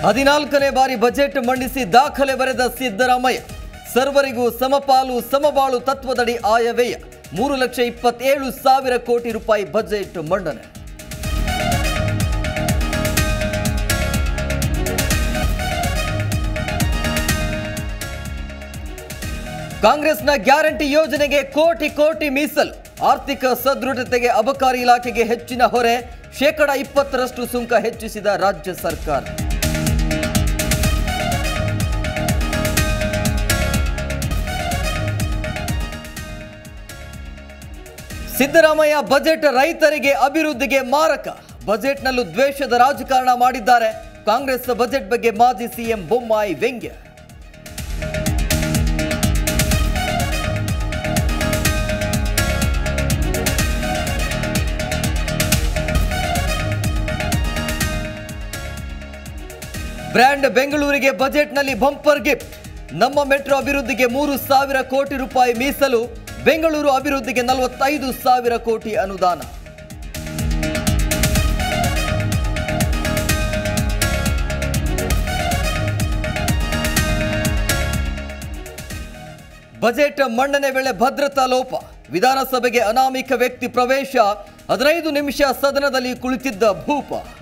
ಹದಿನಾಲ್ಕನೇ ಬಾರಿ ಬಜೆಟ್ ಮಂಡಿಸಿ ದಾಖಲೆ ಬರೆದ ಸಿದ್ದರಾಮಯ್ಯ ಸರ್ವರಿಗೂ ಸಮಪಾಲು ಸಮಬಾಳು ತತ್ವದಡಿ ಆಯವ್ಯಯ ಮೂರು ಲಕ್ಷ ಇಪ್ಪತ್ತೇಳು ಸಾವಿರ ಕೋಟಿ ರೂಪಾಯಿ ಬಜೆಟ್ ಮಂಡನೆ ಕಾಂಗ್ರೆಸ್ನ ಗ್ಯಾರಂಟಿ ಯೋಜನೆಗೆ ಕೋಟಿ ಕೋಟಿ ಮೀಸಲು ಆರ್ಥಿಕ ಸದೃಢತೆಗೆ ಅಬಕಾರಿ ಇಲಾಖೆಗೆ ಹೆಚ್ಚಿನ ಹೊರೆ ಶೇಕಡ ಇಪ್ಪತ್ತರಷ್ಟು ಸುಂಕ ಹೆಚ್ಚಿಸಿದ ರಾಜ್ಯ ಸರ್ಕಾರ ಸಿದ್ದರಾಮಯ್ಯ ಬಜೆಟ್ ರೈತರಿಗೆ ಅಭಿವೃದ್ಧಿಗೆ ಮಾರಕ ಬಜೆಟ್ನಲ್ಲೂ ದ್ವೇಷದ ರಾಜಕಾರಣ ಮಾಡಿದ್ದಾರೆ ಕಾಂಗ್ರೆಸ್ ಬಜೆಟ್ ಬಗ್ಗೆ ಮಾಜಿ ಸಿಎಂ ಬೊಮ್ಮಾಯಿ ವ್ಯಂಗ್ಯ ಬ್ರ್ಯಾಂಡ್ ಬೆಂಗಳೂರಿಗೆ ಬಜೆಟ್ನಲ್ಲಿ ಬಂಪರ್ ಗಿಫ್ಟ್ ನಮ್ಮ ಮೆಟ್ರೋ ಅಭಿವೃದ್ಧಿಗೆ ಮೂರು ಸಾವಿರ ಕೋಟಿ ರೂಪಾಯಿ ಮೀಸಲು ಬೆಂಗಳೂರು ಅಭಿವೃದ್ಧಿಗೆ ನಲವತ್ತೈದು ಸಾವಿರ ಕೋಟಿ ಅನುದಾನ ಬಜೆಟ್ ಮಂಡನೆ ವೇಳೆ ಭದ್ರತಾ ಲೋಪ ವಿಧಾನಸಭೆಗೆ ಅನಾಮಿಕ ವ್ಯಕ್ತಿ ಪ್ರವೇಶ ಹದಿನೈದು ನಿಮಿಷ ಸದನದಲ್ಲಿ ಕುಳಿತಿದ್ದ ಭೂಪ